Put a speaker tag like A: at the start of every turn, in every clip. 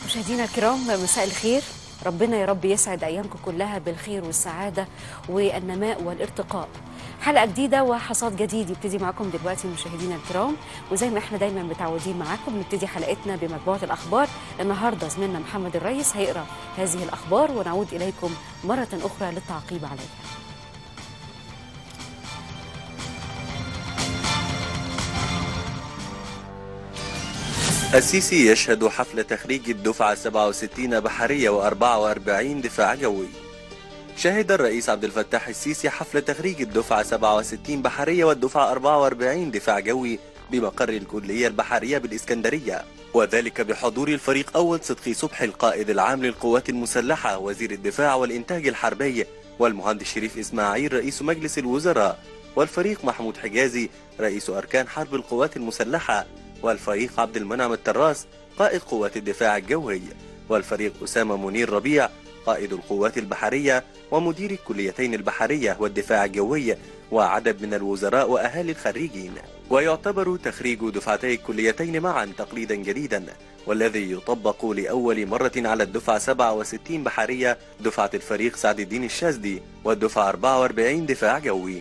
A: مشاهدينا الكرام مساء الخير ربنا يا رب يسعد ايامكم كلها بالخير والسعاده والنماء والارتقاء حلقه جديده وحصاد جديد يبتدي معاكم دلوقتي مشاهدينا الكرام وزي ما احنا دايما متعودين معاكم نبتدي حلقتنا بمجموعه الاخبار النهارده زميلنا محمد الريس هيقرا هذه الاخبار ونعود اليكم مره اخرى للتعقيب عليها
B: السيسي يشهد حفل تخريج الدفعة 67 بحرية و44 دفاع جوي شهد الرئيس عبد الفتاح السيسي حفل تخريج الدفعة 67 بحرية والدفعة 44 دفاع جوي بمقر الكلية البحرية بالإسكندرية وذلك بحضور الفريق أول صدقي صبحي القائد العام للقوات المسلحة وزير الدفاع والإنتاج الحربي والمهندس شريف إسماعيل رئيس مجلس الوزراء والفريق محمود حجازي رئيس أركان حرب القوات المسلحة والفريق عبد المنعم التراس قائد قوات الدفاع الجوي والفريق أسامة منير ربيع قائد القوات البحرية ومدير الكليتين البحرية والدفاع الجوي وعدد من الوزراء وأهالي الخريجين ويعتبر تخريج دفعتي الكليتين معا تقليدا جديدا والذي يطبق لأول مرة على الدفعة 67 بحرية دفعة الفريق سعد الدين الشاذلي والدفعة 44 دفاع جوي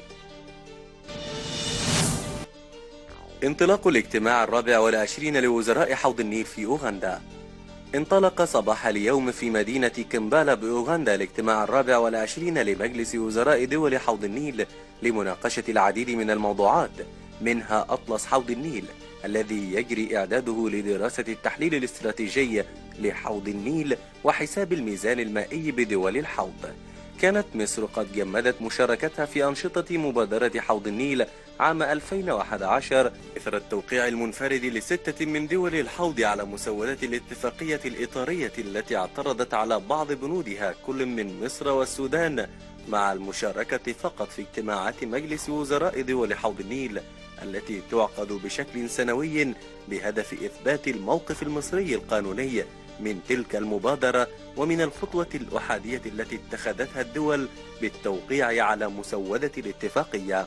B: انطلاق الاجتماع الرابع والعشرين لوزراء حوض النيل في أوغندا انطلق صباح اليوم في مدينة كمبالا بأوغندا الاجتماع الرابع والعشرين لمجلس وزراء دول حوض النيل لمناقشة العديد من الموضوعات منها أطلس حوض النيل الذي يجري إعداده لدراسة التحليل الاستراتيجي لحوض النيل وحساب الميزان المائي بدول الحوض كانت مصر قد جمدت مشاركتها في أنشطة مبادرة حوض النيل عام 2011 إثر التوقيع المنفرد لستة من دول الحوض على مسودات الاتفاقية الإطارية التي اعترضت على بعض بنودها كل من مصر والسودان مع المشاركة فقط في اجتماعات مجلس وزراء دول حوض النيل التي تعقد بشكل سنوي بهدف إثبات الموقف المصري القانوني من تلك المبادرة ومن الخطوة الأحادية التي اتخذتها الدول بالتوقيع على مسودة الاتفاقية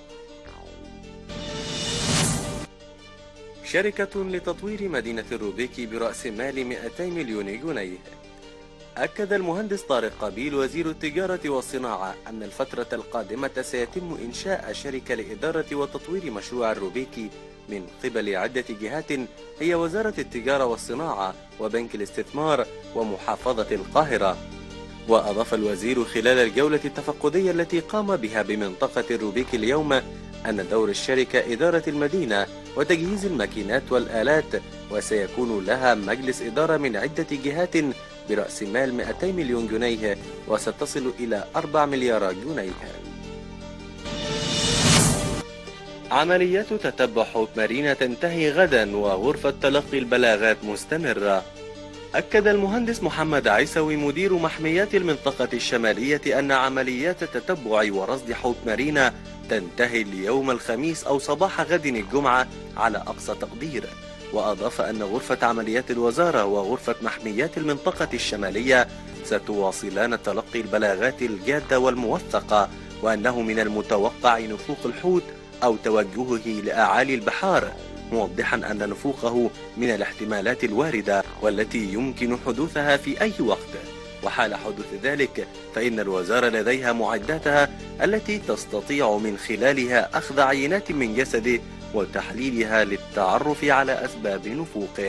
B: شركة لتطوير مدينة الروبيكي برأس مال 200 مليون جنيه أكد المهندس طارق قبيل وزير التجارة والصناعة أن الفترة القادمة سيتم إنشاء شركة لإدارة وتطوير مشروع الروبيكي من قبل عدة جهات هي وزارة التجارة والصناعة وبنك الاستثمار ومحافظة القاهرة وأضاف الوزير خلال الجولة التفقدية التي قام بها بمنطقة الروبيك اليوم أن دور الشركة إدارة المدينة وتجهيز الماكينات والآلات وسيكون لها مجلس إدارة من عدة جهات برأس مال 200 مليون جنيه وستصل إلى 4 مليار جنيه عمليات تتبع حوت مارينا تنتهي غدا وغرفة تلقي البلاغات مستمرة أكد المهندس محمد عيسوي مدير محميات المنطقة الشمالية أن عمليات تتبع ورصد حوت مارينا تنتهي اليوم الخميس أو صباح غد الجمعة على أقصى تقدير وأضاف أن غرفة عمليات الوزارة وغرفة محميات المنطقة الشمالية ستواصلان تلقي البلاغات الجادة والموثقة وأنه من المتوقع نفوق الحوت أو توجهه لأعالي البحار موضحا أن نفوقه من الاحتمالات الواردة والتي يمكن حدوثها في أي وقت وحال حدوث ذلك فإن الوزارة لديها معداتها التي تستطيع من خلالها أخذ عينات من جسده وتحليلها للتعرف على أسباب نفوقه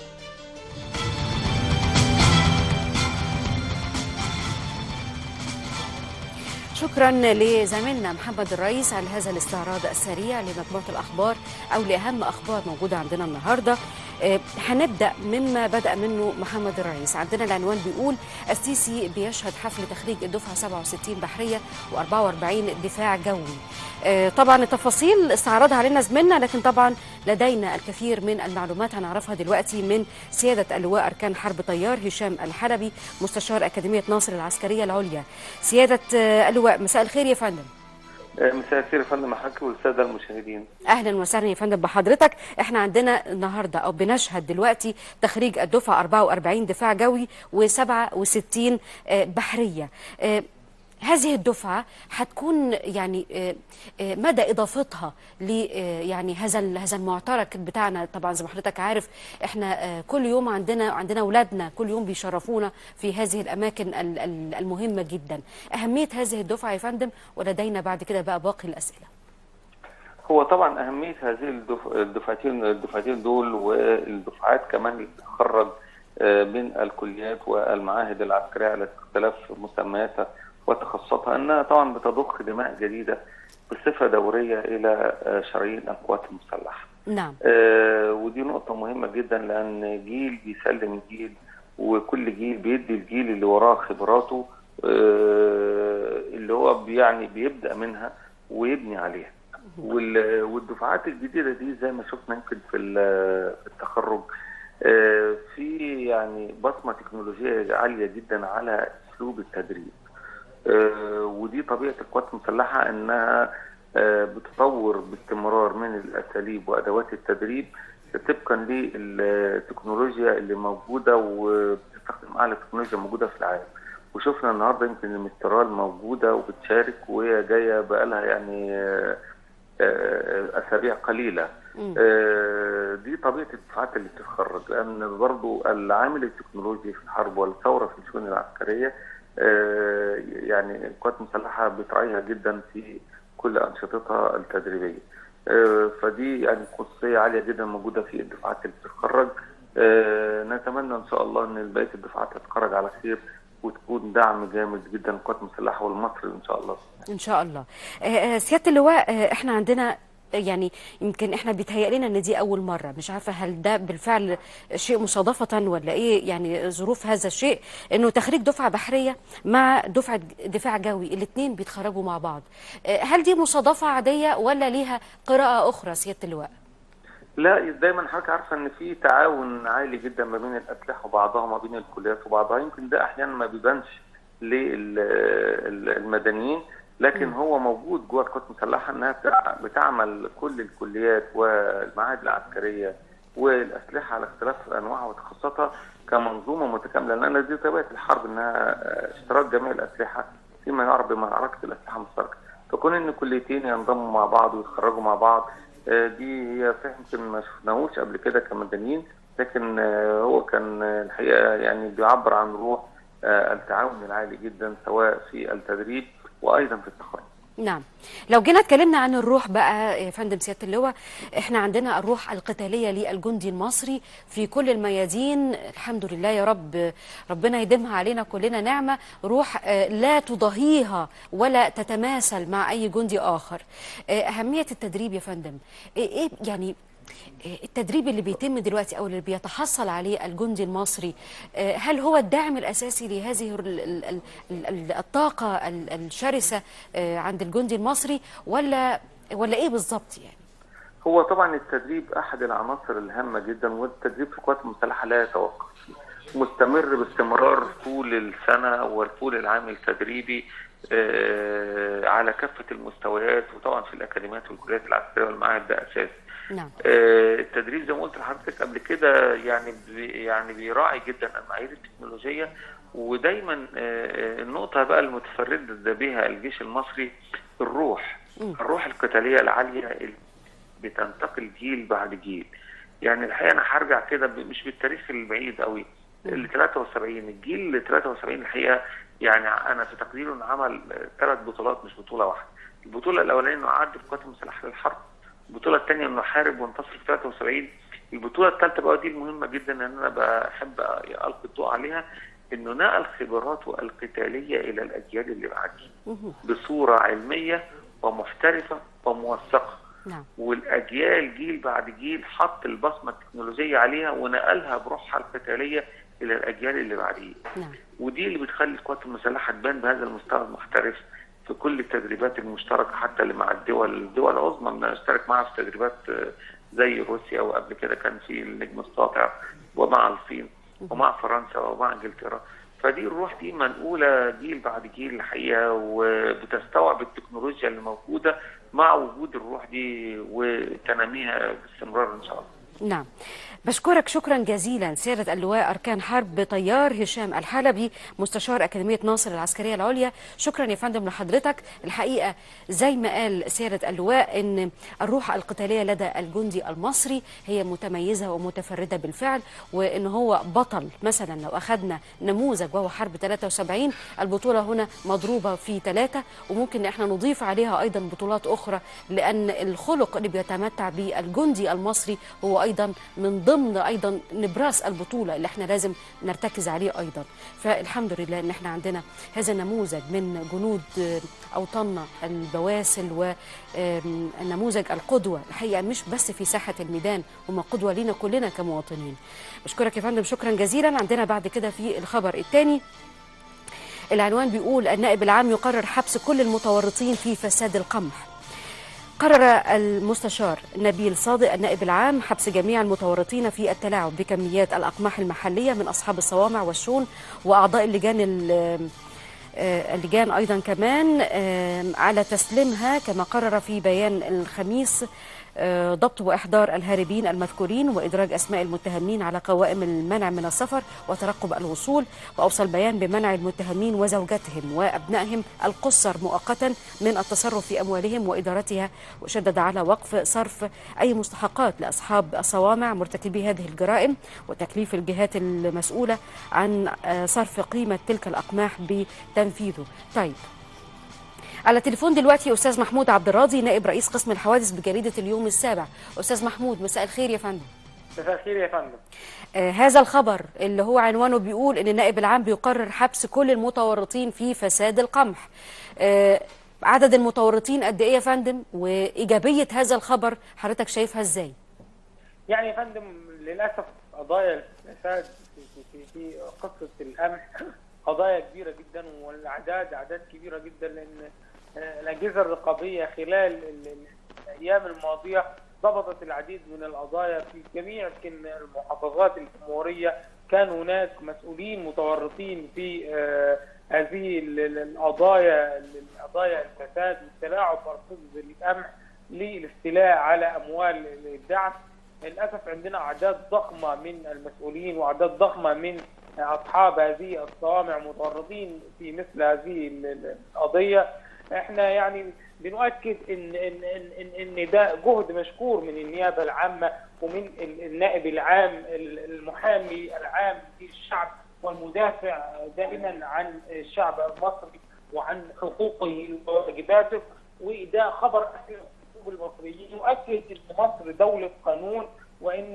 A: شكرا لزميلنا محمد الرئيس على هذا الاستعراض السريع لمجموعه الاخبار او لاهم اخبار موجوده عندنا النهارده آه، هنبدا مما بدا منه محمد الرئيس عندنا العنوان بيقول السيسي بيشهد حفل تخريج الدفعه 67 بحريه و44 دفاع جوي آه، طبعا التفاصيل استعرضها علينا زميلنا لكن طبعا لدينا الكثير من المعلومات هنعرفها دلوقتي من سياده اللواء اركان حرب طيار هشام الحلبي مستشار اكاديميه ناصر العسكريه العليا سياده آه، اللواء مساء الخير يا فندم
C: مساء الخير يا فندم حضرتك والساده المشاهدين
A: اهلا وسهلا يا فندم بحضرتك احنا عندنا النهارده او بنشهد دلوقتي تخريج الدفعه 44 دفاع جوي و67 بحريه آه، هذه الدفعة هتكون يعني آه، آه، مدى إضافتها ل آه، يعني هذا ال- هذا المعترك بتاعنا طبعا زي ما حضرتك عارف احنا آه، كل يوم عندنا عندنا أولادنا كل يوم بيشرفونا في هذه الأماكن ال- ال- المهمة جدا أهمية هذه الدفعة يا فندم ولدينا بعد كده بقى باقي الأسئلة
C: هو طبعا أهمية هذه الدف... الدفعتين الدفعتين دول والدفعات كمان اللي بتتخرج آه، من الكليات والمعاهد العسكرية على اختلاف مسمياتها وتخصصاتها أنها طبعا بتضخ دماء جديدة بصفة دورية إلى آه، شرايين القوات المسلحة.
A: نعم
C: آه، ودي نقطة مهمة جدا لأن جيل بيسلم جيل وكل جيل بيدي الجيل اللي وراه خبراته آه، اللي هو يعني بيبدأ منها ويبني عليها وال- والدفعات الجديدة دي زي ما شفنا يمكن في ال- في التخرج آه، في يعني بصمة تكنولوجية عالية جدا على أسلوب التدريب آه، ودي طبيعة القوات المسلحة إنها آه، بتطور باستمرار من الأساليب وأدوات التدريب طبقا للتكنولوجيا اللي موجودة وبتستخدم أعلى تكنولوجيا موجودة في العالم وشفنا النهارده يمكن المسترال موجودة وبتشارك وهي جاية بقالها يعني آه، آه، أسابيع قليلة
A: مم.
C: آه، دي طبيعة الدفعات اللي بتتخرج لأن برضو العامل التكنولوجي في الحرب والثورة في الشؤون العسكرية آه، يعني القوات المسلحة بتراعيها جدا في كل أنشطتها التدريبية آه، فدي يعني خصوصية عالية جدا موجودة في الدفعات اللي بتتخرج آه، نتمنى إن شاء الله إن بقية الدفعات تتخرج على خير وتكون دعم جامد جدا للقوات المسلحة والمصري إن شاء الله
A: ان شاء الله آه، آه، سياده اللواء آه، احنا عندنا يعني يمكن احنا بيتهيأ لنا ان دي اول مره مش عارفه هل ده بالفعل شيء مصادفه ولا ايه يعني ظروف هذا الشيء انه تخريج دفعه بحريه مع دفعه دفاع جوي الاثنين بيتخرجوا مع بعض آه، هل دي مصادفه عاديه ولا ليها قراءه اخرى سياده اللواء
C: لا دايما حضرتك عارفه ان في تعاون عالي جدا ما بين الاسلحه وبعضها ما بين الكليات وبعضها يمكن ده احيانا ما بيبانش للمدنيين لكن هو موجود جوه القوات المسلحه انها بتع- بتعمل كل الكليات والمعاهد العسكريه والاسلحه على اختلاف انواعها وتخصصاتها كمنظومه متكامله لان دي طبيعه الحرب انها آه، اشتراك جميع الاسلحه فيما يعرف بمعركه الاسلحه المشتركه فكون ان كليتين ينضموا مع بعض ويتخرجوا مع بعض آه، دي هي صحيح يمكن ما شفناهوش قبل كده كمدنيين لكن آه، هو كان آه، الحقيقه يعني بيعبر عن روح آه، التعاون العالي جدا سواء في التدريب وايضا في التخرج.
A: نعم لو جينا اتكلمنا عن الروح بقى يا فندم سياده اللواء احنا عندنا الروح القتاليه للجندي المصري في كل الميادين الحمد لله يا رب ربنا يديمها علينا كلنا نعمه روح آه، لا تضاهيها ولا تتماثل مع اي جندي اخر آه، اهميه التدريب يا فندم ايه إيه يعني آه، التدريب اللي بيتم دلوقتي او اللي بيتحصل عليه الجندي المصري آه، هل هو الداعم الاساسي لهذه ال- ال- ال- ال- الطاقه ال- الشرسه آه، عند الجندي المصري ولا ولا ايه بالظبط يعني؟
C: هو طبعا التدريب احد العناصر الهامه جدا والتدريب في القوات المسلحه لا يتوقف مستمر باستمرار طول السنه وطول العام التدريبي آه، على كافه المستويات وطبعا في الاكاديميات والكليات العسكريه والمعاهد ده اساسي
A: نعم
C: آه، التدريب زي ما قلت لحضرتك قبل كده يعني بي يعني بيراعي جدا المعايير التكنولوجيه ودايما آه، آه، النقطه بقى المتفرد بها الجيش المصري الروح
A: مم.
C: الروح القتاليه العاليه اللي بتنتقل جيل بعد جيل يعني الحقيقه انا هرجع كده ب- مش بالتاريخ البعيد قوي ال 73 الجيل ال 73 الحقيقه يعني انا في تقديري انه عمل ثلاث بطولات مش بطوله واحده البطوله الاولانيه انه عد القوات المسلحه للحرب البطوله الثانيه انه حارب وانتصر في 73 البطوله الثالثه بقى دي المهمه جدا ان انا بحب القي الضوء عليها انه نقل خبراته القتاليه الى الاجيال اللي بعديه
A: مهم.
C: بصوره علميه ومحترفه وموثقه
A: نعم
C: والاجيال جيل بعد جيل حط البصمه التكنولوجيه عليها ونقلها بروحها القتاليه الى الاجيال اللي بعديه
A: نعم
C: ودي اللي بتخلي القوات المسلحه تبان بهذا المستوى المحترف في كل التدريبات المشتركه حتى اللي مع الدول الدول العظمى بنشترك معاها في تدريبات آه، زي روسيا وقبل كده كان في النجم الساطع ومع الصين ومع فرنسا ومع انجلترا فدي الروح دي منقوله جيل بعد جيل الحقيقه وبتستوعب التكنولوجيا اللي موجوده مع وجود الروح دي وتناميها باستمرار ان شاء الله.
A: نعم بشكرك شكرا جزيلا سيادة اللواء أركان حرب طيار هشام الحلبي مستشار أكاديمية ناصر العسكرية العليا شكرا يا فندم لحضرتك الحقيقة زي ما قال سيادة اللواء أن الروح القتالية لدى الجندي المصري هي متميزة ومتفردة بالفعل وأن هو بطل مثلا لو أخذنا نموذج وهو حرب 73 البطولة هنا مضروبة في ثلاثة وممكن احنا نضيف عليها أيضا بطولات أخرى لأن الخلق اللي بيتمتع به الجندي المصري هو أيضا من ضمن ايضا نبراس البطوله اللي احنا لازم نرتكز عليه ايضا فالحمد لله ان احنا عندنا هذا النموذج من جنود اوطاننا البواسل ونموذج القدوه الحقيقه مش بس في ساحه الميدان هم قدوه لينا كلنا كمواطنين بشكرك يا فندم شكرا جزيلا عندنا بعد كده في الخبر الثاني العنوان بيقول النائب العام يقرر حبس كل المتورطين في فساد القمح قرر المستشار نبيل صادق النائب العام حبس جميع المتورطين في التلاعب بكميات الأقماح المحلية من أصحاب الصوامع والشون وأعضاء اللجان اللجان أيضا كمان على تسليمها كما قرر في بيان الخميس ضبط واحضار الهاربين المذكورين وادراج اسماء المتهمين على قوائم المنع من السفر وترقب الوصول واوصى البيان بمنع المتهمين وزوجاتهم وابنائهم القصر مؤقتا من التصرف في اموالهم وادارتها وشدد على وقف صرف اي مستحقات لاصحاب الصوامع مرتكبي هذه الجرائم وتكليف الجهات المسؤوله عن صرف قيمه تلك الاقماح بتنفيذه. طيب على تليفون دلوقتي استاذ محمود عبد الراضي نائب رئيس قسم الحوادث بجريده اليوم السابع استاذ محمود مساء الخير يا فندم
D: مساء الخير يا فندم
A: آه هذا الخبر اللي هو عنوانه بيقول ان النائب العام بيقرر حبس كل المتورطين في فساد القمح آه عدد المتورطين قد ايه يا فندم وايجابيه هذا الخبر حضرتك شايفها ازاي
D: يعني يا فندم للاسف قضايا الفساد في, في, في قصه القمح قضايا كبيره جدا والاعداد اعداد كبيره جدا لان الاجهزه الرقابيه خلال الايام الماضيه ضبطت العديد من القضايا في جميع المحافظات الجمهوريه كان هناك مسؤولين متورطين في هذه القضايا قضايا الفساد والتلاعب برصيد القمح للاستيلاء على اموال الدعم للاسف عندنا اعداد ضخمه من المسؤولين واعداد ضخمه من اصحاب هذه الصوامع متورطين في مثل هذه القضيه احنا يعني بنؤكد ان ان ان ان ده جهد مشكور من النيابه العامه ومن النائب العام المحامي العام للشعب والمدافع دائما عن الشعب المصري وعن حقوقه وواجباته وده خبر المصريين يؤكد ان مصر دوله قانون وان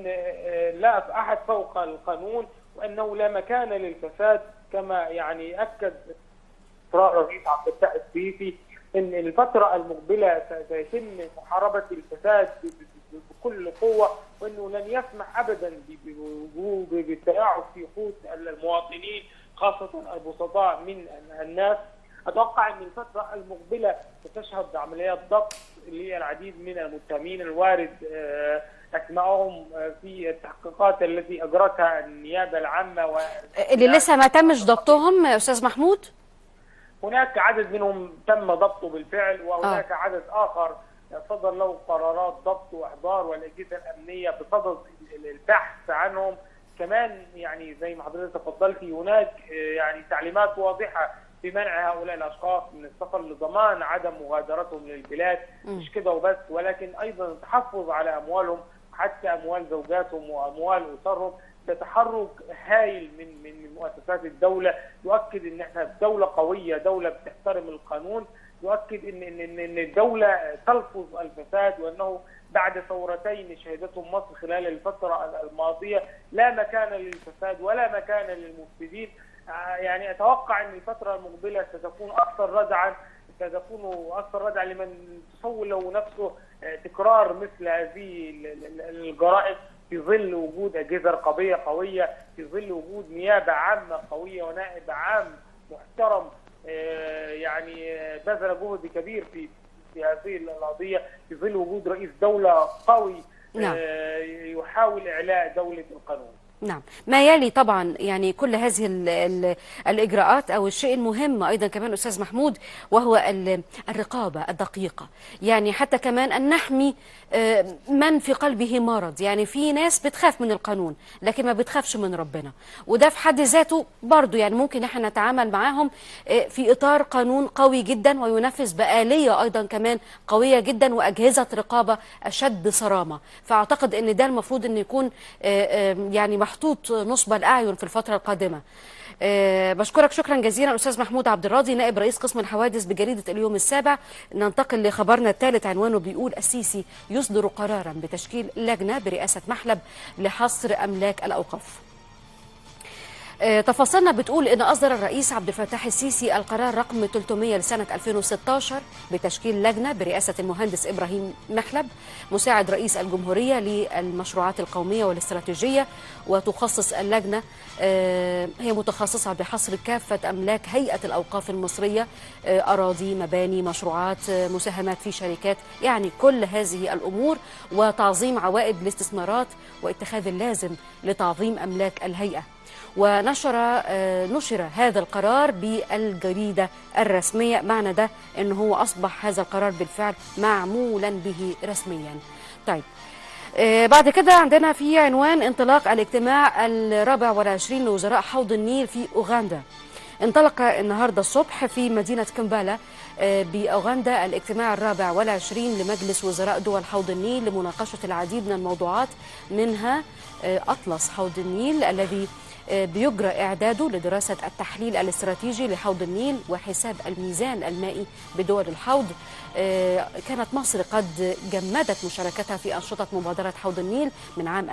D: لا احد فوق القانون وانه لا مكان للفساد كما يعني اكد اصرار الرئيس عبد الفتاح السيسي ان الفتره المقبله سيتم محاربه الفساد بكل قوه وانه لن يسمح ابدا بالتلاعب في قوت المواطنين خاصه البسطاء من الناس اتوقع ان الفتره المقبله ستشهد عمليات ضبط للعديد من المتهمين الوارد اسمائهم في التحقيقات التي اجرتها النيابه العامه و...
A: اللي لسه ما تمش ضبطهم استاذ محمود
D: هناك عدد منهم تم ضبطه بالفعل وهناك آه. عدد اخر صدر له قرارات ضبط واحضار والاجهزه الامنيه بصدد البحث عنهم كمان يعني زي ما حضرتك تفضلتي هناك يعني تعليمات واضحه بمنع هؤلاء الاشخاص من السفر لضمان عدم مغادرتهم للبلاد مش كده وبس ولكن ايضا التحفظ على اموالهم حتى اموال زوجاتهم واموال اسرهم ده تحرك هايل من من من مؤسسات الدوله يؤكد ان احنا دوله قويه دوله بتحترم القانون يؤكد ان ان ان الدوله تلفظ الفساد وانه بعد ثورتين شهدتهم مصر خلال الفتره الماضيه لا مكان للفساد ولا مكان للمفسدين يعني اتوقع ان الفتره المقبله ستكون اكثر ردعا ستكون اكثر ردعا لمن تصور له نفسه تكرار مثل هذه الجرائم في ظل وجود اجهزه رقابيه قويه في ظل وجود نيابه عامه قويه ونائب عام محترم يعني بذل جهد كبير في في هذه القضيه في ظل وجود رئيس دوله قوي
A: نعم.
D: يحاول اعلاء دوله القانون
A: نعم ما يلي طبعا يعني كل هذه ال ال الإجراءات أو الشيء المهم أيضا كمان أستاذ محمود وهو ال- الرقابة الدقيقة يعني حتى كمان أن نحمي آه، من في قلبه مرض يعني في ناس بتخاف من القانون لكن ما بتخافش من ربنا وده في حد ذاته برضو يعني ممكن احنا نتعامل معاهم آه، في إطار قانون قوي جدا وينفذ بآلية أيضا كمان قوية جدا وأجهزة رقابة أشد صرامة فأعتقد أن ده المفروض أن يكون آه، آه، يعني محطوط نصب الأعين في الفترة القادمة آه، بشكرك شكرا جزيلا أستاذ محمود عبد الراضي نائب رئيس قسم الحوادث بجريدة اليوم السابع ننتقل لخبرنا الثالث عنوانه بيقول السيسي يصدر قرارا بتشكيل لجنة برئاسة محلب لحصر أملاك الأوقاف آه، تفاصيلنا بتقول ان اصدر الرئيس عبد الفتاح السيسي القرار رقم 300 لسنه 2016 بتشكيل لجنه برئاسه المهندس ابراهيم محلب مساعد رئيس الجمهوريه للمشروعات القوميه والاستراتيجيه وتخصص اللجنه آه، هي متخصصه بحصر كافه املاك هيئه الاوقاف المصريه آه، اراضي مباني مشروعات آه، مساهمات في شركات يعني كل هذه الامور وتعظيم عوائد الاستثمارات واتخاذ اللازم لتعظيم املاك الهيئه ونشر آه، نشر هذا القرار بالجريدة الرسمية معنى ده أن هو أصبح هذا القرار بالفعل معمولا به رسميا طيب آه، بعد كده عندنا في عنوان انطلاق الاجتماع الرابع والعشرين لوزراء حوض النيل في أوغندا انطلق النهارده الصبح في مدينة كمبالا آه، بأوغندا الاجتماع الرابع والعشرين لمجلس وزراء دول حوض النيل لمناقشة العديد من الموضوعات منها آه، أطلس حوض النيل الذي آه، بيجرى إعداده لدراسة التحليل الاستراتيجي لحوض النيل وحساب الميزان المائي بدول الحوض آه، كانت مصر قد جمدت مشاركتها في أنشطة مبادرة حوض النيل من عام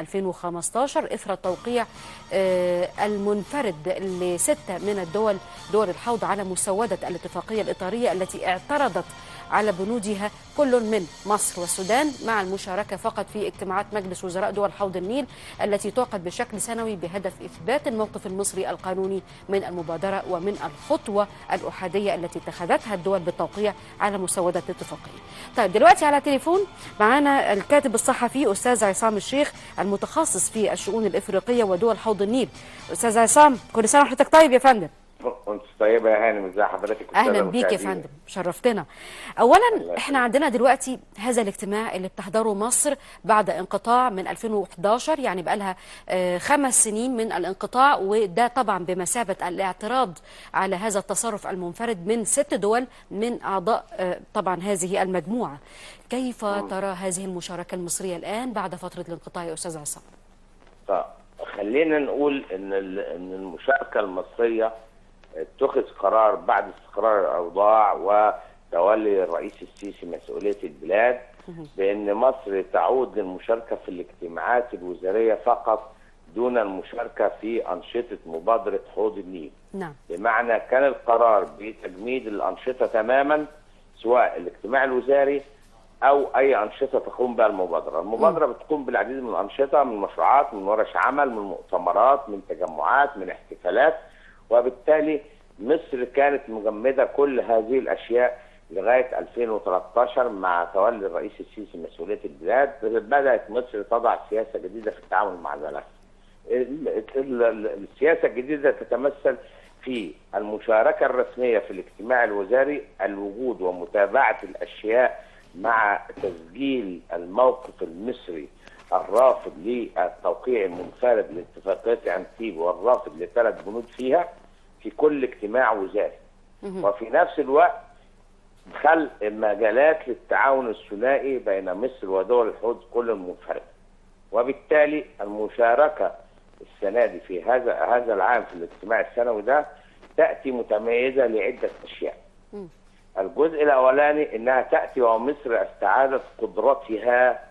A: 2015 إثر التوقيع آه، المنفرد لستة من الدول دول الحوض على مسودة الاتفاقية الإطارية التي اعترضت على بنودها كل من مصر والسودان مع المشاركة فقط في اجتماعات مجلس وزراء دول حوض النيل التي تعقد بشكل سنوي بهدف إثبات الموقف المصري القانوني من المبادرة ومن الخطوة الأحادية التي اتخذتها الدول بالتوقيع على مسودة الاتفاقية طيب دلوقتي على تليفون معانا الكاتب الصحفي أستاذ عصام الشيخ المتخصص في الشؤون الإفريقية ودول حوض النيل أستاذ عصام كل سنة وحضرتك طيب يا فندم
E: كنت طيبة يا هانم ازي حضرتك
A: اهلا بيك يا فندم شرفتنا اولا احنا عندنا دلوقتي هذا الاجتماع اللي بتحضره مصر بعد انقطاع من 2011 يعني بقى لها آه، خمس سنين من الانقطاع وده طبعا بمثابه الاعتراض على هذا التصرف المنفرد من ست دول من اعضاء آه، طبعا هذه المجموعه كيف ترى هذه المشاركه المصريه الان بعد فتره الانقطاع يا استاذ عصام
E: طيب خلينا نقول ان ال- ان المشاركة المصرية اتخذ قرار بعد استقرار الاوضاع وتولي الرئيس السيسي مسؤولية البلاد بان مصر تعود للمشاركة في الاجتماعات الوزارية فقط دون المشاركة في انشطة مبادرة حوض النيل
A: نعم
E: بمعنى كان القرار بتجميد الأنشطة تماما سواء الاجتماع الوزاري أو أي أنشطة تقوم بها المبادرة المبادرة بتقوم بالعديد من الأنشطة من مشروعات من ورش عمل من مؤتمرات من تجمعات من احتفالات وبالتالي مصر كانت مجمدة كل هذه الأشياء لغاية 2013 مع تولي الرئيس السيسي مسؤولية البلاد بدأت مصر تضع سياسة جديدة في التعامل مع الملف ال- ال- ال- السياسة الجديدة تتمثل في المشاركة الرسمية في الاجتماع الوزاري الوجود ومتابعة الأشياء مع تسجيل الموقف المصري الرافض للتوقيع المنفرد لاتفاقية أنتيب والرافض لثلاث بنود فيها في كل اجتماع وزاري وفي نفس الوقت خلق مجالات للتعاون الثنائي بين مصر ودول الحوض كل منفرد وبالتالي المشاركة السنة دي في هذا هذا العام في الاجتماع السنوي ده تأتي متميزة لعدة أشياء. الجزء الأولاني إنها تأتي ومصر استعادت قدرتها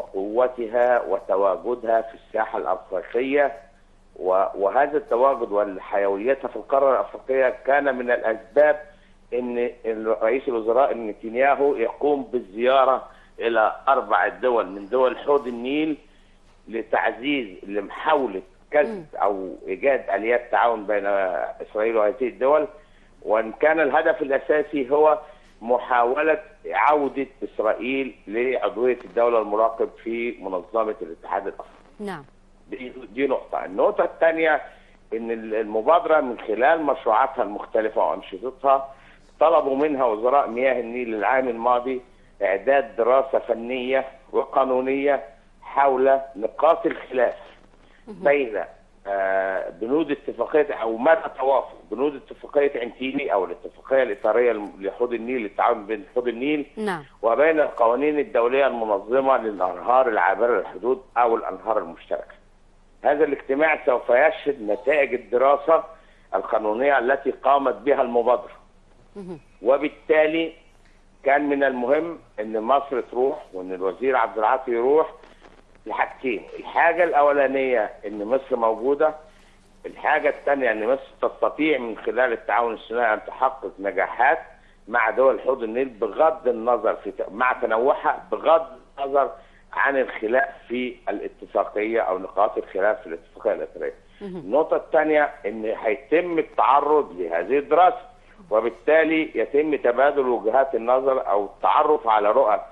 E: وقوتها وتواجدها في الساحة الأفريقية و- وهذا التواجد والحيويتها في القارة الأفريقية كان من الأسباب إن رئيس الوزراء نتنياهو يقوم بالزيارة إلى أربع دول من دول حوض النيل لتعزيز لمحاولة كسب أو إيجاد آليات تعاون بين إسرائيل وهذه الدول وإن كان الهدف الأساسي هو محاولة عودة إسرائيل لعضوية الدولة المراقب في منظمة الاتحاد الأفريقي
A: نعم
E: دي, دي نقطه النقطه الثانيه ان المبادره من خلال مشروعاتها المختلفه وانشطتها طلبوا منها وزراء مياه النيل العام الماضي اعداد دراسه فنيه وقانونيه حول نقاط الخلاف بين آه، بنود اتفاقيه او مدى توافق بنود اتفاقيه عنتيلي او الاتفاقيه الاطاريه لحوض النيل للتعاون بين حوض النيل
A: نعم
E: وبين القوانين الدوليه المنظمه للانهار العابره للحدود او الانهار المشتركه. هذا الاجتماع سوف يشهد نتائج الدراسه القانونيه التي قامت بها المبادره. وبالتالي كان من المهم ان مصر تروح وان الوزير عبد العاطي يروح لحاجتين، الحاجه الاولانيه ان مصر موجوده الحاجه الثانيه ان مصر تستطيع من خلال التعاون الثنائي ان تحقق نجاحات مع دول حوض النيل بغض النظر في مع تنوعها بغض النظر عن الخلاف في الاتفاقيه او نقاط الخلاف في الاتفاقيه الاطاريه. النقطه الثانيه ان هيتم التعرض لهذه الدراسه وبالتالي يتم تبادل وجهات النظر او التعرف على رؤى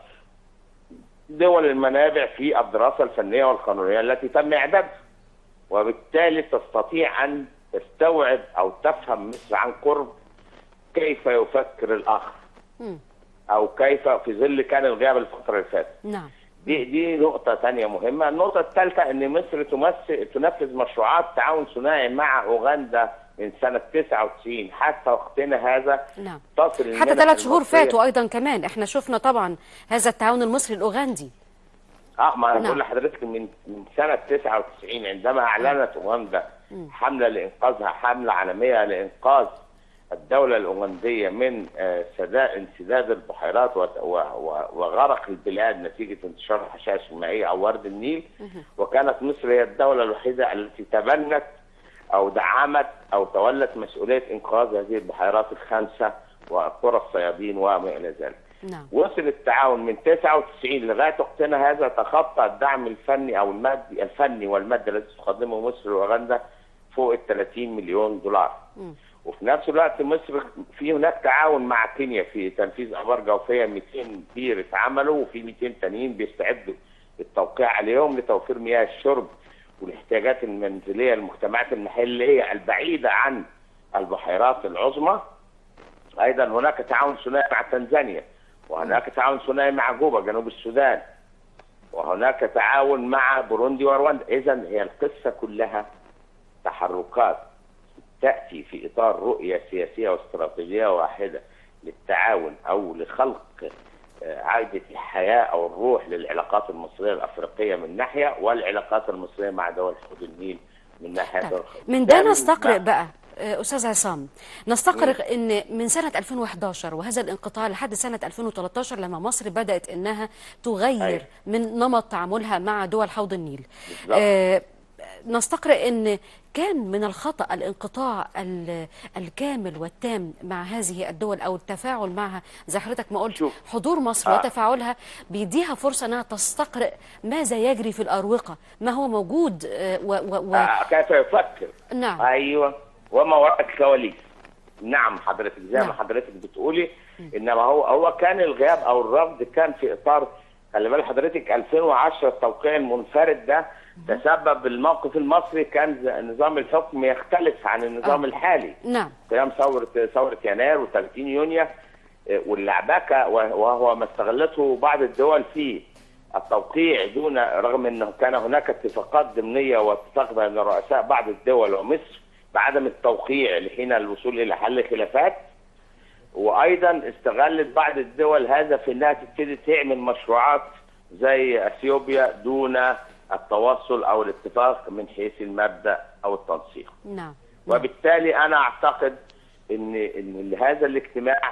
E: دول المنابع في الدراسه الفنيه والقانونيه التي تم اعدادها. وبالتالي تستطيع ان تستوعب او تفهم مصر عن قرب كيف يفكر الاخر
A: مم.
E: او كيف في ظل كان الغياب الفتره اللي فاتت
A: نعم
E: دي دي نقطة ثانية مهمة، النقطة الثالثة إن مصر تمثل تنفذ مشروعات تعاون ثنائي مع أوغندا من سنة 99 حتى وقتنا هذا
A: نعم
E: تصل المنح
A: حتى ثلاث شهور
E: المصرية-
A: فاتوا ايضا كمان احنا شفنا طبعا هذا التعاون المصري الاوغندي
E: اه ما انا
A: نعم.
E: بقول لحضرتك من من سنه 99 عندما اعلنت اوغندا حمله لانقاذها حمله عالميه لانقاذ الدوله الاوغنديه من آه، سداء انسداد البحيرات وت- و- و- وغرق البلاد نتيجه انتشار الحشائش المائيه او ورد النيل وكانت مصر هي الدوله الوحيده التي تبنت او دعمت او تولت مسؤوليه انقاذ هذه البحيرات الخمسه وقرى الصيادين وما الى ذلك.
A: نعم
E: وصل التعاون من 99 لغايه وقتنا هذا تخطى الدعم الفني او المادي الفني والمادي الذي تقدمه مصر واوغندا فوق ال 30 مليون دولار.
A: مم.
E: وفي نفس الوقت مصر في هناك تعاون مع كينيا في تنفيذ ابار جوفيه 200 بير اتعملوا وفي 200 تانيين بيستعدوا للتوقيع عليهم لتوفير مياه الشرب والاحتياجات المنزليه للمجتمعات المحليه البعيده عن البحيرات العظمى. ايضا هناك تعاون ثنائي مع تنزانيا وهناك تعاون ثنائي مع جوبا جنوب السودان وهناك تعاون مع بوروندي ورواندا اذا هي القصه كلها تحركات تاتي في اطار رؤيه سياسيه واستراتيجيه واحده للتعاون او لخلق آه، عودة الحياة أو الروح للعلاقات المصرية الأفريقية من ناحية والعلاقات المصرية مع دول حوض النيل من ناحية
A: طيب.
E: أخرى.
A: من ده
E: بالتالي
A: نستقرئ
E: مع-
A: بقى آه، استاذ عصام نستقرئ ان من سنه 2011 وهذا الانقطاع لحد سنه 2013 لما مصر بدات انها تغير
E: أيوة.
A: من نمط تعاملها مع دول حوض النيل
E: بالظبط.
A: آه، نستقرئ ان كان من الخطا الانقطاع ال- الكامل والتام مع هذه الدول او التفاعل معها زي حضرتك ما قلت
E: شوف.
A: حضور مصر
E: آه.
A: وتفاعلها بيديها فرصه انها تستقرئ ماذا يجري في الاروقه ما هو موجود آه، و, و, و
E: آه، كيف يفكر
A: نعم
E: ايوه وما وراء الكواليس نعم حضرتك زي
A: نعم.
E: ما حضرتك بتقولي انما هو هو كان الغياب او الرفض كان في اطار خلي بال حضرتك 2010 التوقيع المنفرد ده تسبب الموقف المصري كان ز- نظام الحكم يختلف عن النظام
A: آه.
E: الحالي
A: نعم
E: قيام ثورة ثورة يناير و30 يونيو آه، واللعبكة وهو ما استغلته بعض الدول في التوقيع دون رغم انه كان هناك اتفاقات ضمنية واتفاق بين رؤساء بعض الدول ومصر بعدم التوقيع لحين الوصول الى حل خلافات وايضا استغلت بعض الدول هذا في انها تبتدي تعمل مشروعات زي اثيوبيا دون التوصل او الاتفاق من حيث المبدا او التنسيق.
A: نعم
E: وبالتالي انا اعتقد ان ان هذا الاجتماع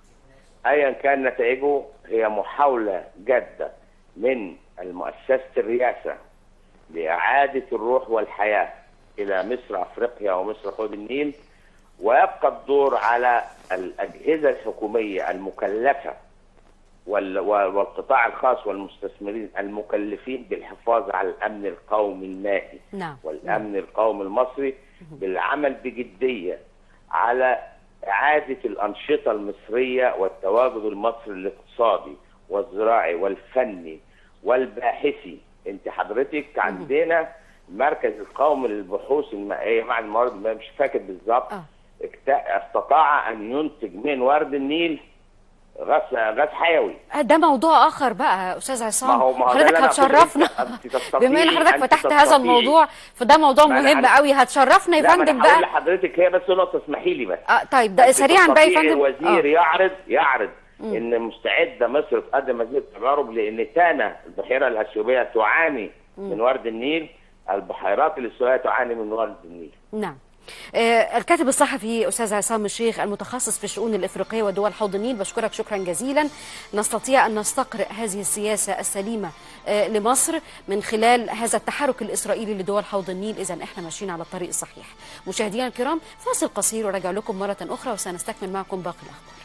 E: ايا كان نتائجه هي محاوله جاده من المؤسسه الرئاسه لاعاده الروح والحياه الى مصر افريقيا ومصر حوض النيل ويبقى الدور على الاجهزه الحكوميه المكلفه وال- والقطاع الخاص والمستثمرين المكلفين بالحفاظ على الامن القومي المائي
A: نعم
E: والامن القومي المصري بالعمل بجديه على اعاده الانشطه المصريه والتواجد المصري الاقتصادي والزراعي والفني والباحثي انت حضرتك عندنا المركز القومي للبحوث المائيه مع الموارد المائيه مش فاكر بالظبط
A: آه.
E: اكت- استطاع ان ينتج من ورد النيل غاز غاز حيوي
A: آه، ده موضوع اخر بقى استاذ عصام
E: ما هو- ما هو ده
A: حضرتك
E: اللي أنا أقصده.
A: هتشرفنا
E: أنت تستطيعي-
A: بما ان حضرتك
E: أنت
A: فتحت هذا
E: تستطيعي.
A: الموضوع فده موضوع
E: ما أنا
A: مهم
E: عارف.
A: قوي هتشرفنا يا
E: لا ما
A: فندم
E: انا هقول
A: بقى
E: لحضرتك هي بس نقطه اسمحي لي بس
A: آه طيب ده سريعا بقى يا
E: تستطيع
A: فندم
E: الوزير
A: آه.
E: يعرض يعرض ان مستعده مصر تقدم هذه التجارب لان تانا البحيره الاثيوبيه تعاني من ورد النيل البحيرات الاستوائيه تعاني من ورد النيل
A: نعم آه، الكاتب الصحفي استاذ عصام الشيخ المتخصص في الشؤون الافريقيه ودول حوض النيل بشكرك شكرا جزيلا نستطيع ان نستقرئ هذه السياسه السليمه آه، لمصر من خلال هذا التحرك الاسرائيلي لدول حوض النيل اذا احنا ماشيين على الطريق الصحيح مشاهدينا الكرام فاصل قصير وراجع لكم مره اخرى وسنستكمل معكم باقي الاخبار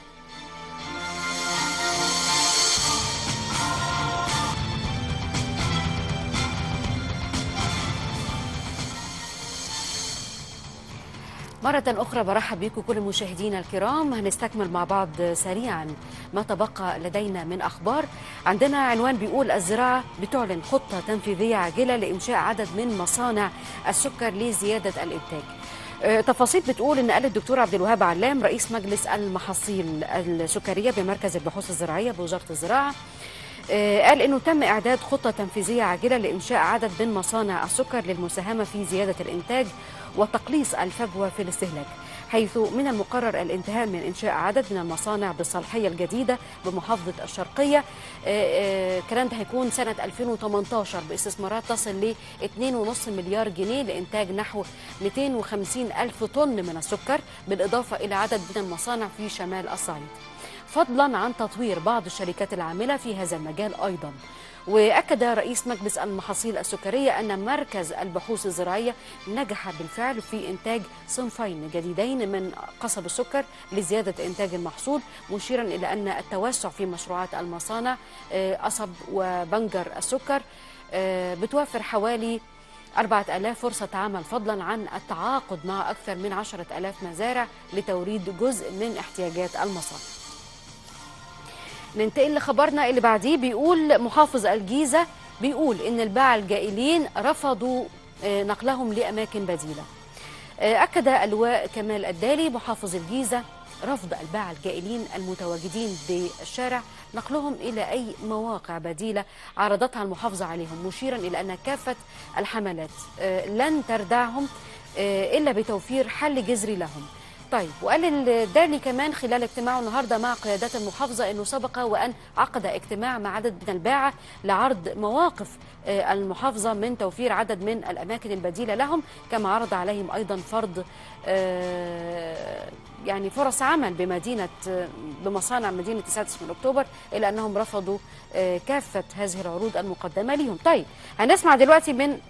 A: مرة أخرى برحب بكم كل مشاهدينا الكرام هنستكمل مع بعض سريعا ما تبقى لدينا من أخبار عندنا عنوان بيقول الزراعة بتعلن خطة تنفيذية عاجلة لإنشاء عدد من مصانع السكر لزيادة الإنتاج آه، تفاصيل بتقول ان قال الدكتور عبد الوهاب علام رئيس مجلس المحاصيل السكريه بمركز البحوث الزراعيه بوزاره الزراعه آه، قال انه تم اعداد خطه تنفيذيه عاجله لانشاء عدد من مصانع السكر للمساهمه في زياده الانتاج وتقليص الفجوه في الاستهلاك حيث من المقرر الانتهاء من انشاء عدد من المصانع بالصالحيه الجديده بمحافظه الشرقيه آه، آه، الكلام ده هيكون سنه 2018 باستثمارات تصل ل 2.5 مليار جنيه لانتاج نحو 250 الف طن من السكر بالاضافه الى عدد من المصانع في شمال الصعيد فضلا عن تطوير بعض الشركات العامله في هذا المجال ايضا واكد رئيس مجلس المحاصيل السكريه ان مركز البحوث الزراعيه نجح بالفعل في انتاج صنفين جديدين من قصب السكر لزياده انتاج المحصول مشيرا الى ان التوسع في مشروعات المصانع آه، قصب وبنجر السكر آه، بتوفر حوالي 4000 فرصة عمل فضلا عن التعاقد مع أكثر من 10000 مزارع لتوريد جزء من احتياجات المصانع ننتقل لخبرنا اللي بعديه بيقول محافظ الجيزة بيقول إن الباعة الجائلين رفضوا آه، نقلهم لأماكن بديلة آه، أكد اللواء كمال الدالي محافظ الجيزة رفض الباعة الجائلين المتواجدين بالشارع نقلهم إلى أي مواقع بديلة عرضتها المحافظة عليهم مشيرا إلى أن كافة الحملات آه، لن تردعهم آه، إلا بتوفير حل جذري لهم طيب وقال الدالي كمان خلال اجتماعه النهارده مع قيادات المحافظه انه سبق وان عقد اجتماع مع عدد من الباعه لعرض مواقف آه، المحافظه من توفير عدد من الاماكن البديله لهم كما عرض عليهم ايضا فرض آه، يعني فرص عمل بمدينه آه، بمصانع مدينه السادس من اكتوبر الا انهم رفضوا آه، كافه هذه العروض المقدمه لهم طيب هنسمع دلوقتي من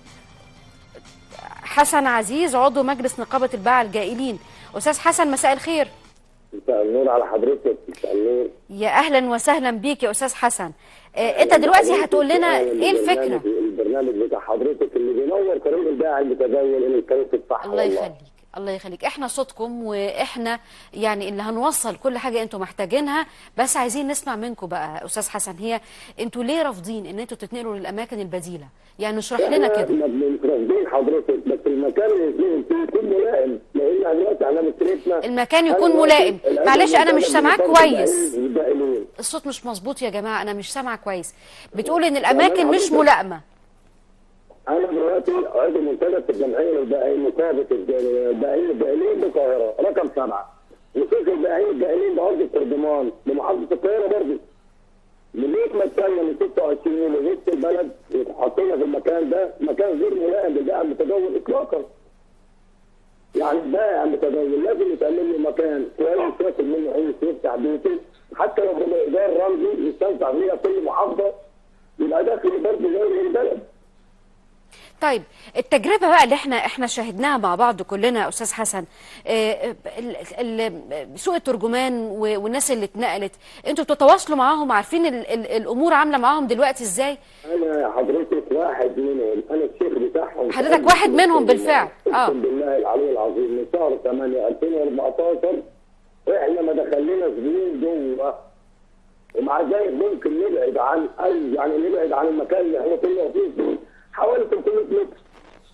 A: حسن عزيز عضو مجلس نقابه الباعه الجائلين استاذ حسن مساء الخير
F: مساء النور على حضرتك مساء النور
A: يا اهلا وسهلا بيك يا استاذ حسن آه، انت دلوقتي هتقول لنا ايه الفكره
F: البرنامج, البرنامج بتاع حضرتك اللي بينور طريق الباعة المتداول الى الطريق الصح
A: الله
F: والله.
A: يخليك الله يخليك احنا صوتكم واحنا يعني اللي هنوصل كل حاجه انتم محتاجينها بس عايزين نسمع منكم بقى استاذ حسن هي انتوا ليه رافضين ان انتوا تتنقلوا للاماكن البديله يعني اشرح لنا
F: احنا
A: كده
F: ما بنترفضين حضرتك بس المكان اللي يكون فيه يكون ملائم لان احنا دلوقتي احنا مشكلتنا
A: المكان يكون
F: أنا
A: ملائم.
F: دلوقتي
A: معلش أنا مش
F: الأماكن
A: سامعاك
F: اللي
A: كويس.
F: البائلين.
A: الصوت مش مظبوط يا جماعه انا مش سامعه كويس بتقول ان الاماكن مش ملائمه
F: انا دلوقتي عضو منتدى في الجمعيه للبائعين نقابه البائعين البائلين بالقاهره رقم سبعه وشوف البائعين البائلين بارض الترجمان بمحافظه القاهره برضه من ليه ما تسلم من 26 يوم وسط البلد وحطينا في المكان ده مكان غير ملائم للبائع المتداول اطلاقا يعني البائع المتداول لازم يتعمل له مكان كويس ياكل منه عيش يفتح بيته حتى لو بمقدار رمزي يستنفع بيها كل محافظه يبقى داخل برضه زي البلد
A: طيب التجربه بقى اللي احنا احنا شاهدناها مع بعض كلنا يا استاذ حسن آه، ال- ال- سوق الترجمان و- والناس اللي اتنقلت انتوا بتتواصلوا معاهم عارفين ال ال الامور عامله معاهم دلوقتي ازاي
F: انا حضرتك واحد منهم انا الشيخ بتاعهم
A: حضرتك واحد منهم بالفعل. آه.
F: اقسم بالله العلي العظيم من شهر 8 2014 احنا ما دخلناش زبون جوه ومع ذلك ممكن نبعد عن اي يعني نبعد عن المكان اللي احنا كنا فيه حوالي 300 متر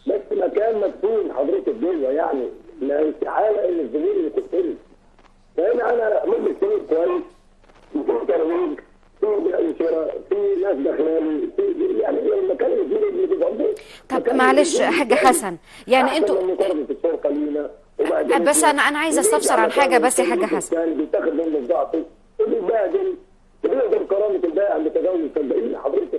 F: بس مكان مدفون حضرتك جوه يعني لا استحاله ان الزميل يكون لي فهنا انا مجلس سنين كويس وفي ترويج في بيع وشراء في ناس داخلالي في يعني المكان اللي فيه اللي بيبقى
A: طب معلش حاج حسن يعني انتوا
F: مقارنه الشرطه لينا وبعدين
A: بس أنا- أنا عايزة أستفسر عن حاجة بس يا حاج حسن.
F: كان بيتاخد منه بضاعته وبيتبهدل وبيقدر كرامه البائع عند تجاوز صدقيني حضرتك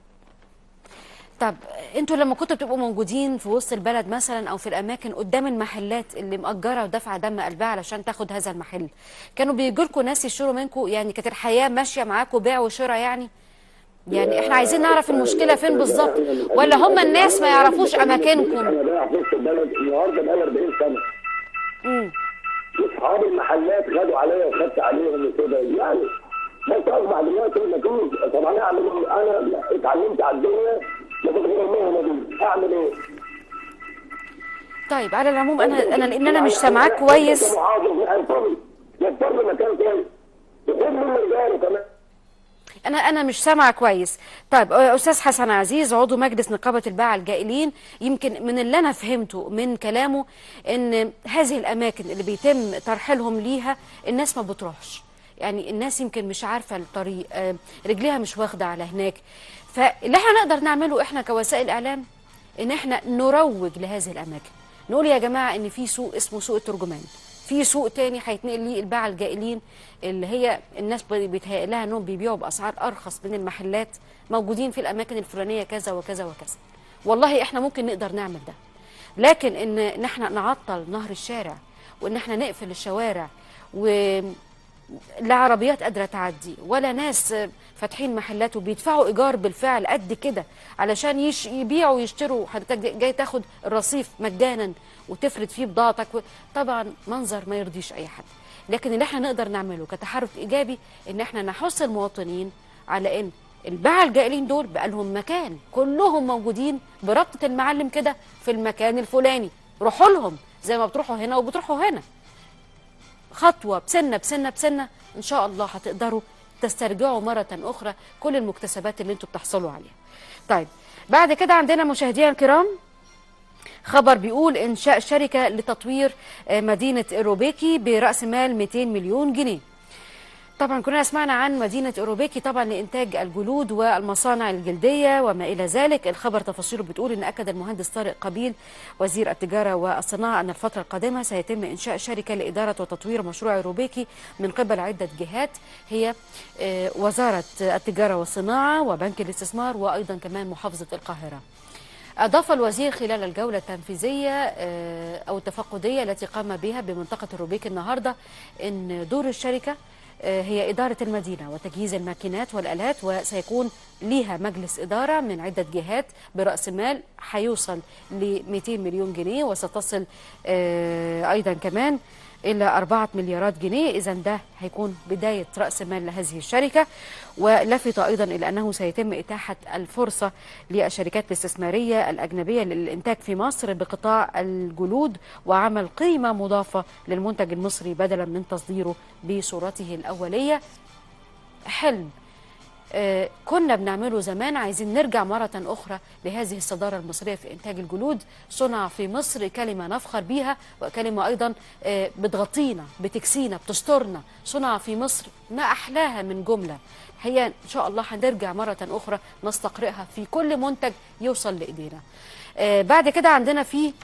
A: طب انتوا لما كنتوا بتبقوا موجودين في وسط البلد مثلا او في الاماكن قدام المحلات اللي مأجره ودافعه دم قلبها علشان تاخد هذا المحل كانوا بيجوا لكم ناس يشتروا منكم يعني كانت الحياه ماشيه معاكم بيع وشراء يعني يعني احنا عايزين نعرف المشكله فين بالظبط ولا هم الناس ما يعرفوش اماكنكم
F: انا بايع في وسط البلد النهارده بقى 40 سنه
A: امم
F: واصحاب المحلات خدوا عليا وخدت عليهم وكده يعني بس اصبح دلوقتي المجهود طبعا اعمل ايه؟ انا اتعلمت على الدنيا ما كنت غير المهنه دي اعمل ايه؟
A: طيب على العموم انا انا لان انا مش سامعاك كويس
F: محافظ يضطر يضطر مكان كويس يكون من رجاله كمان
A: انا انا مش سامعه كويس طيب آه، استاذ حسن عزيز عضو مجلس نقابه الباعة الجائلين يمكن من اللي انا فهمته من كلامه ان هذه الاماكن اللي بيتم ترحيلهم ليها الناس ما بتروحش يعني الناس يمكن مش عارفه الطريق آه، رجليها مش واخده على هناك فاللي احنا نقدر نعمله احنا كوسائل اعلام ان احنا نروج لهذه الاماكن نقول يا جماعه ان في سوق اسمه سوق الترجمان في سوق تاني هيتنقل ليه الباعة الجائلين اللي هي الناس بي- بيتهيأ لها انهم بيبيعوا باسعار ارخص من المحلات موجودين في الاماكن الفلانيه كذا وكذا وكذا والله احنا ممكن نقدر نعمل ده لكن ان ان احنا نعطل نهر الشارع وان احنا نقفل الشوارع و لا عربيات قادره تعدي ولا ناس فاتحين محلات وبيدفعوا ايجار بالفعل قد كده علشان يش يبيعوا ويشتروا حضرتك جاي- جاي تاخد الرصيف مجانا وتفرد فيه بضاعتك و... طبعا منظر ما يرضيش اي حد لكن اللي احنا نقدر نعمله كتحرك ايجابي ان احنا نحث المواطنين على ان الباعة الجائلين دول بقى لهم مكان كلهم موجودين بربطة المعلم كده في المكان الفلاني روحوا لهم زي ما بتروحوا هنا وبتروحوا هنا خطوة بسنة بسنة بسنة إن شاء الله هتقدروا تسترجعوا مرة أخرى كل المكتسبات اللي انتوا بتحصلوا عليها طيب بعد كده عندنا مشاهدينا الكرام خبر بيقول إنشاء شركة لتطوير آه، مدينة إيروبيكي برأس مال 200 مليون جنيه طبعا كنا سمعنا عن مدينة أوروبيكي طبعا لإنتاج الجلود والمصانع الجلدية وما إلى ذلك الخبر تفاصيله بتقول أن أكد المهندس طارق قبيل وزير التجارة والصناعة أن الفترة القادمة سيتم إنشاء شركة لإدارة وتطوير مشروع أوروبيكي من قبل عدة جهات هي آه، وزارة التجارة والصناعة وبنك الاستثمار وأيضا كمان محافظة القاهرة أضاف الوزير خلال الجولة التنفيذية آه، أو التفقدية التي قام بها بمنطقة الروبيك النهاردة أن دور الشركة آه، هي إدارة المدينة وتجهيز الماكينات والآلات وسيكون ليها مجلس إدارة من عدة جهات برأس مال هيوصل ل 200 مليون جنيه وستصل آه، أيضا كمان إلى أربعة مليارات جنيه إذا ده هيكون بداية رأس مال لهذه الشركة ولفت أيضا إلى أنه سيتم إتاحة الفرصة للشركات الاستثمارية الأجنبية للإنتاج في مصر بقطاع الجلود وعمل قيمة مضافة للمنتج المصري بدلا من تصديره بصورته الأولية حلم آه، كنا بنعمله زمان عايزين نرجع مرة أخرى لهذه الصدارة المصرية في إنتاج الجلود صنع في مصر كلمة نفخر بيها وكلمة أيضا آه، بتغطينا بتكسينا بتسترنا صنع في مصر ما أحلاها من جملة هي إن شاء الله هنرجع مرة أخرى نستقرئها في كل منتج يوصل لإيدينا آه، بعد كده عندنا في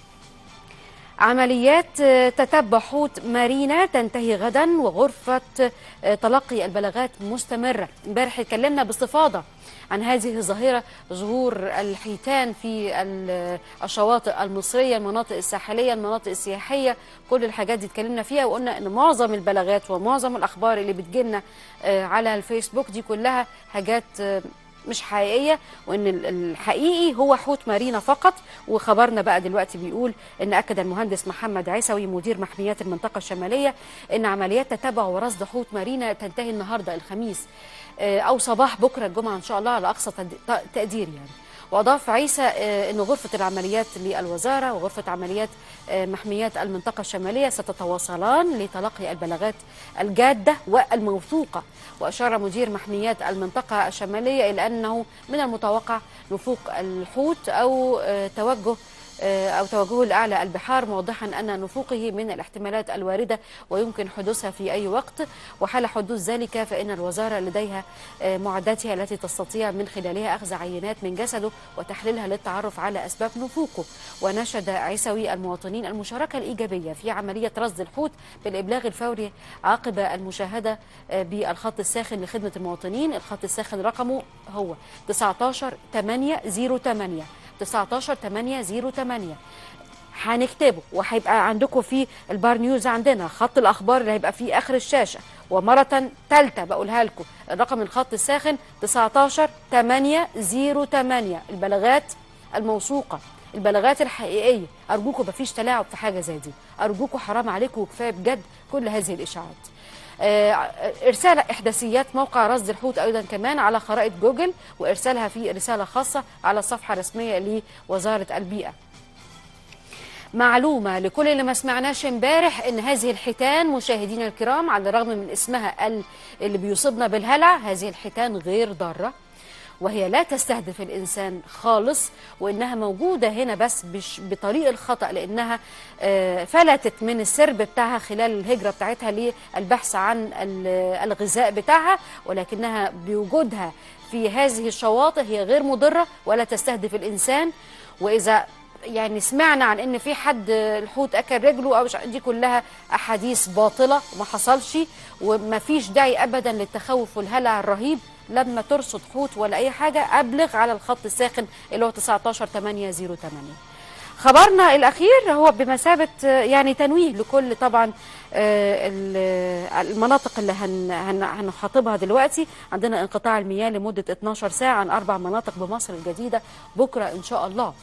A: عمليات آه، تتبع حوت مارينا تنتهي غدا وغرفة آه، تلقي البلاغات مستمرة امبارح اتكلمنا باستفاضة عن هذه الظاهرة ظهور الحيتان في ال- الشواطئ المصرية المناطق الساحلية المناطق السياحية كل الحاجات دي اتكلمنا فيها وقلنا ان معظم البلاغات ومعظم الأخبار اللي بتجيلنا آه، على الفيسبوك دي كلها حاجات آه، مش حقيقية وان ال- الحقيقي هو حوت مارينا فقط وخبرنا بقى دلوقتي بيقول ان اكد المهندس محمد عيسوي مدير محميات المنطقة الشمالية ان عمليات تتبع ورصد حوت مارينا تنتهي النهاردة الخميس آه، او صباح بكرة الجمعة ان شاء الله على اقصى تد- ت- تقدير يعني واضاف عيسى آه، ان غرفه العمليات للوزاره وغرفه عمليات آه، محميات المنطقه الشماليه ستتواصلان لتلقي البلاغات الجاده والموثوقه واشار مدير محميات المنطقه الشماليه الى انه من المتوقع نفوق الحوت او آه، توجه أو توجهه لأعلى البحار موضحا أن نفوقه من الاحتمالات الواردة ويمكن حدوثها في أي وقت وحال حدوث ذلك فإن الوزارة لديها آه، معداتها التي تستطيع من خلالها أخذ عينات من جسده وتحليلها للتعرف على أسباب نفوقه ونشد عيسوي المواطنين المشاركة الإيجابية في عملية رصد الحوت بالإبلاغ الفوري عقب المشاهدة آه، بالخط الساخن لخدمة المواطنين الخط الساخن رقمه هو 19 808 19 808 هنكتبه وهيبقى عندكم في البار نيوز عندنا خط الاخبار اللي هيبقى في اخر الشاشه ومره ثالثه بقولها لكم الرقم الخط الساخن 19 808 البلاغات الموثوقه البلاغات الحقيقيه ارجوكم مفيش تلاعب في حاجه زي دي ارجوكم حرام عليكم وكفايه بجد كل هذه الاشاعات آه، ارسال احداثيات موقع رصد الحوت ايضا كمان على خرائط جوجل وارسالها في رساله خاصه على الصفحه الرسميه لوزاره البيئه معلومه لكل اللي ما سمعناش امبارح ان هذه الحيتان مشاهدينا الكرام على الرغم من اسمها ال- اللي بيصيبنا بالهلع هذه الحيتان غير ضاره وهي لا تستهدف الانسان خالص وانها موجوده هنا بس بش بطريق الخطا لانها آه، فلتت من السرب بتاعها خلال الهجره بتاعتها للبحث عن ال- الغذاء بتاعها ولكنها بوجودها في هذه الشواطئ هي غير مضره ولا تستهدف الانسان واذا يعني سمعنا عن ان في حد الحوت اكل رجله او مش- دي كلها احاديث باطله وما حصلش وما فيش داعي ابدا للتخوف والهلع الرهيب لما ترصد حوت ولا اي حاجه ابلغ على الخط الساخن اللي هو 19 808 خبرنا الاخير هو بمثابه آه، يعني تنويه لكل طبعا آه، ال- المناطق اللي هن هن- هنخاطبها دلوقتي عندنا انقطاع المياه لمده 12 ساعه عن اربع مناطق بمصر الجديده بكره ان شاء الله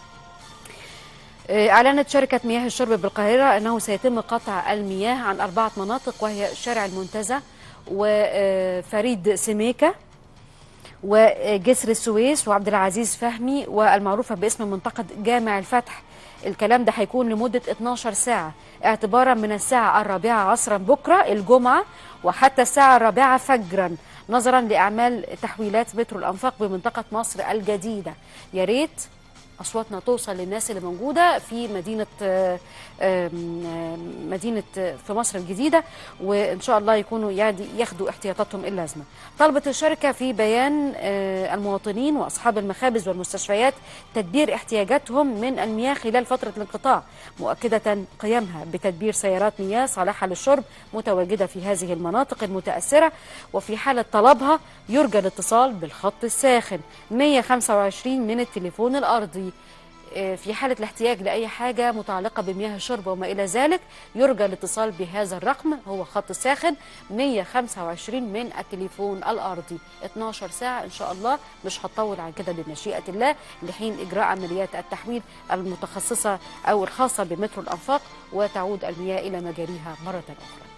A: آه، أعلنت شركة مياه الشرب بالقاهرة أنه سيتم قطع المياه عن أربعة مناطق وهي شارع المنتزه وفريد سميكة وجسر السويس وعبد العزيز فهمي والمعروفة باسم منطقة جامع الفتح الكلام ده هيكون لمدة 12 ساعة اعتبارا من الساعة الرابعة عصرا بكرة الجمعة وحتى الساعة الرابعة فجرا نظرا لأعمال تحويلات مترو الأنفاق بمنطقة مصر الجديدة يا ريت اصواتنا توصل للناس اللي موجوده في مدينه آه، آم، آم، مدينه آه، في مصر الجديده وان شاء الله يكونوا يعني ياخدوا احتياطاتهم اللازمه. طلبت الشركه في بيان آه، المواطنين واصحاب المخابز والمستشفيات تدبير احتياجاتهم من المياه خلال فتره الانقطاع مؤكده قيامها بتدبير سيارات مياه صالحه للشرب متواجده في هذه المناطق المتاثره وفي حاله طلبها يرجى الاتصال بالخط الساخن 125 من التليفون الارضي آه، في حالة الاحتياج لأي حاجة متعلقة بمياه الشرب وما إلى ذلك يرجى الاتصال بهذا الرقم هو خط ساخن 125 من التليفون الأرضي 12 ساعة إن شاء الله مش هتطول عن كده بمشيئة الله لحين إجراء عمليات التحويل المتخصصة أو الخاصة بمترو الأنفاق وتعود المياه إلى مجاريها مرة أخرى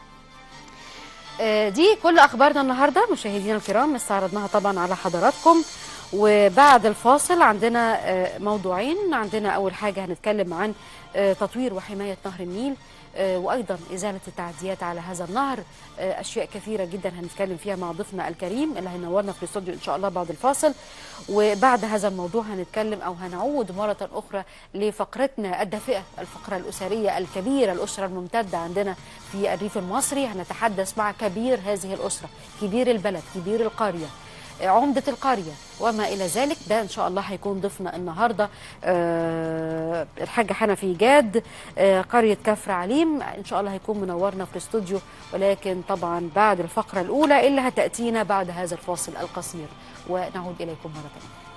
A: آه، دي كل اخبارنا النهارده مشاهدينا الكرام استعرضناها طبعا على حضراتكم وبعد الفاصل عندنا آه، موضوعين عندنا اول حاجه هنتكلم عن آه، تطوير وحمايه نهر النيل آه، وايضا ازاله التعديات على هذا النهر آه، اشياء كثيره جدا هنتكلم فيها مع ضيفنا الكريم اللي هينورنا في الاستوديو ان شاء الله بعد الفاصل وبعد هذا الموضوع هنتكلم او هنعود مره اخرى لفقرتنا الدافئه الفقره الاسريه الكبيره الاسره الممتده عندنا في الريف المصري هنتحدث مع كبير هذه الاسره كبير البلد كبير القريه عمدة القرية وما إلى ذلك ده إن شاء الله هيكون ضيفنا النهاردة آه، الحاجة حنفي جاد آه، قرية كفر عليم إن شاء الله هيكون منورنا في الاستوديو ولكن طبعا بعد الفقرة الأولى اللي هتأتينا بعد هذا الفاصل القصير ونعود إليكم مرة ثانية